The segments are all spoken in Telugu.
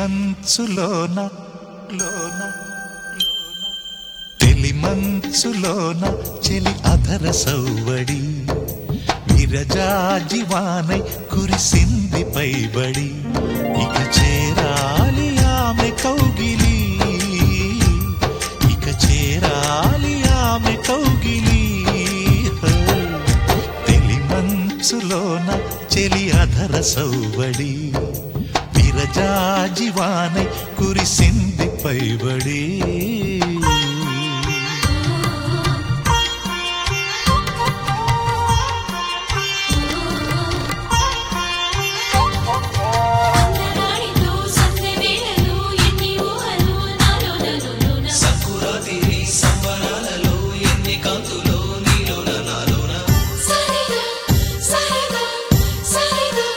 మంచులోన లోన తెలి మంచులోన చెలి అధర సౌవడి విరజాజివానై కురిసింది పైబడి ఇక చేరాలి ఆమె కౌగిలి ఇక చేరాలి ఆమె కౌగిలి తెలి మంచులోన చెలి అధర సౌవడి విరజాజివానై కురిసింది పైబడి అందగాడితో సందె వేళలు ఎన్ని ఊహలు నాలో నలులోన సంకురాతిరి సంబరాలలో ఎన్ని కాంతులో నీలోన నాలోన సరిగా సరిగా సరిగా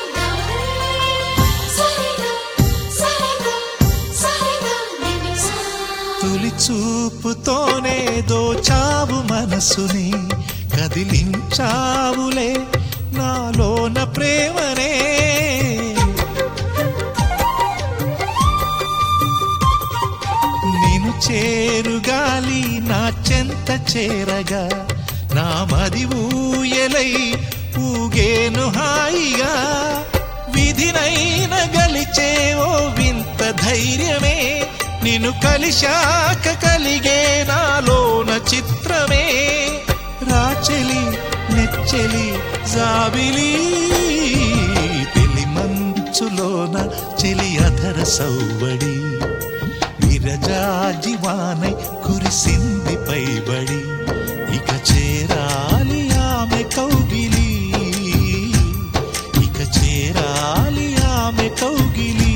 సరిగా సరిగా సరిగా నిమిషా తొలి చూపుతోనే దోచావు మనసుని కదిలించావులే నాలోన ప్రేమనే నేను చేరుగాలి నా చెంత చేరగా నా మది ఊయలై ఊగేను హాయిగా విధినైన గలిచే ఓ వింత ధైర్యమే నిన్ను కలిశాక కలిగే నాలోన చిత్రమే రాచెలి నెచ్చెలి జాబిలి తెలి మంచులోన చెలి అధర సౌవడి విరజాజివానై కురిసింది పైబడి ఇక చేరాలి ఆమె కౌగిలి ఇక చేరాలి ఆమె కౌగిలి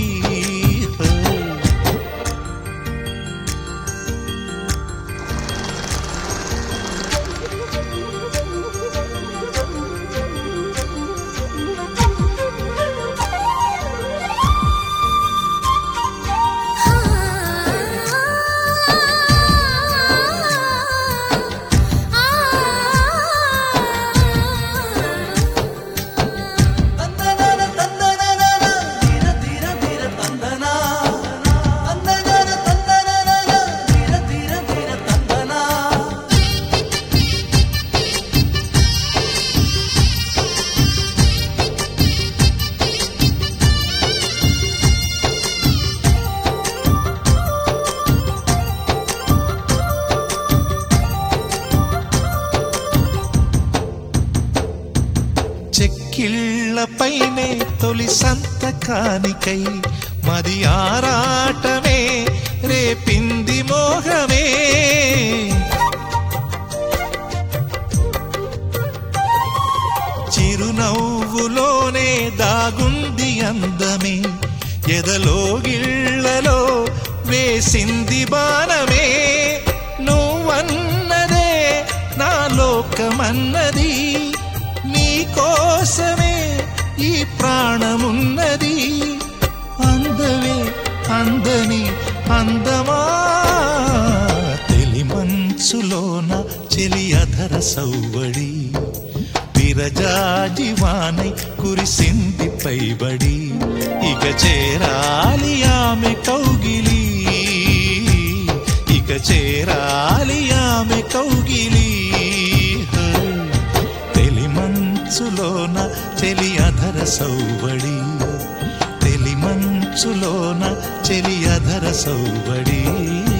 తందనాన తందనాన ధీర ధీర ధీర తందనా తందనాన తందనాన ధీర ధీర ధీర తందనా చెక్కిళ్ళపైనే తొలి సంతకానికై మది ఆరాటమే రేపింది మోహమే చిరునవ్వులోనే దాగుంది అందమే ఎదలో గిళ్ళలో వేసింది బాణమే నువ్వన్నదే నా లోకమన్నది నీ కోసమే ఈ ప్రాణమున్నది అందవే అందని అందమా తెలి మంచులోన చెలి అధర సౌవడి విరజాజివానై కురిసింది పైబడి ఇక చేరాలి ఆమె కౌగిలి ఇక చేరాలి ఆమె కౌగిలి తెలి మంచులోన చెలి అధర సౌవడి తెలి మంచులోన చెలి అధర సౌవడి